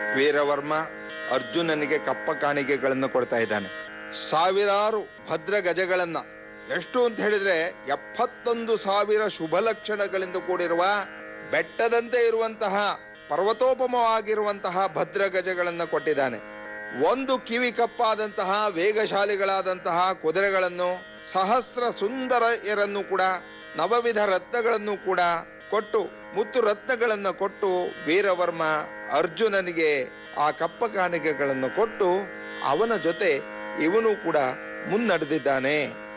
ವೀರವರ್ಮ ಅರ್ಜುನನಿಗೆ ಕಪ್ಪ ಕಾಣಿಕೆಗಳನ್ನು ಕೊಡ್ತಾ ಇದ್ದಾನೆ ಸಾವಿರಾರು ಭದ್ರ ಗಜಗಳನ್ನ ಎಷ್ಟು ಅಂತ ಹೇಳಿದ್ರೆ ಎಪ್ಪತ್ತೊಂದು ಸಾವಿರ ಶುಭ ಲಕ್ಷಣಗಳಿಂದ ಕೂಡಿರುವ ಬೆಟ್ಟದಂತೆ ಇರುವಂತಹ ಪರ್ವತೋಪಮವಾಗಿರುವಂತಹ ಭದ್ರ ಗಜಗಳನ್ನ ಕೊಟ್ಟಿದ್ದಾನೆ ಒಂದು ಕಿವಿ ಕಪ್ಪಾದಂತಹ ವೇಗಶಾಲಿಗಳಾದಂತಹ ಕುದುರೆಗಳನ್ನು ಸಹಸ್ರ ಸುಂದರಯರನ್ನು ಕೂಡ ನವವಿಧ ರತ್ನಗಳನ್ನು ಕೂಡ ಕೊಟ್ಟು ಮುತ್ತು ರತ್ನಗಳನ್ನು ಕೊಟ್ಟು ವೀರವರ್ಮ ಅರ್ಜುನನಿಗೆ ಆ ಕಪ್ಪ ಕಾಣಿಕೆಗಳನ್ನು ಕೊಟ್ಟು ಅವನ ಜೊತೆ ಇವನು ಕೂಡ ಮುನ್ನಡೆದಿದ್ದಾನೆ